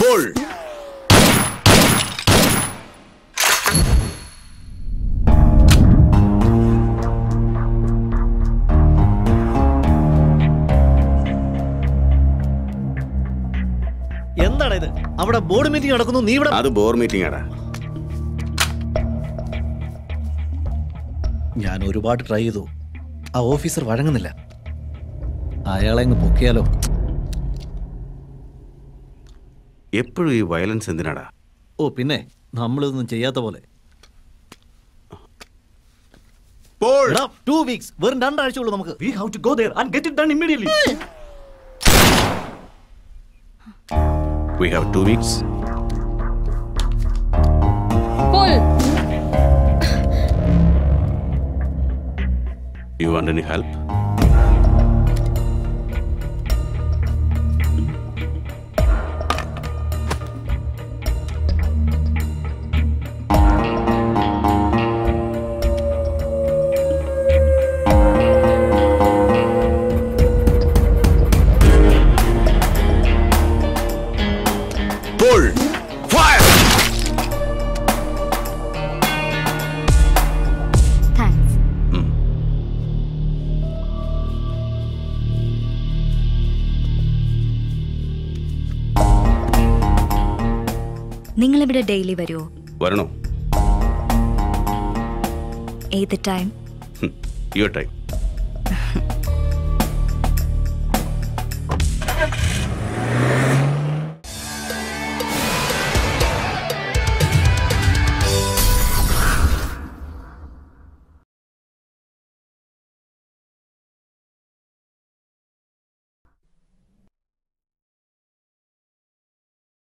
Pull. എന്താണ് ഇത് അവിടെ ബോർഡ് മീറ്റിംഗ് നടക്കുന്നു നീ ഇവിടെ അത് ബോർ മീറ്റിംഗ് ആടാ ഞാൻ ഒരുപാട് ട്രൈ ചെയ്തു ആ ഓഫീസർ വഴങ്ങുന്നില്ല അയാളെ അങ്ങ് പൊക്കിയാലോ എപ്പോഴും ഈ വയലൻസ് എന്തിനാടാ ഓ പിന്നെ നമ്മളിതൊന്നും ചെയ്യാത്ത പോലെ ടു വീക്സ് വെറും രണ്ടാഴ്ച ഉള്ളൂ നമുക്ക് We have to go there and get it done immediately. We have two weeks. Pull. You want any help? Pull! Fire! Thanks. നിങ്ങൾ ഇവിടെ ഡെയിലി വരുമോ വരണോ ഏത് ടൈം യുവർ ടൈം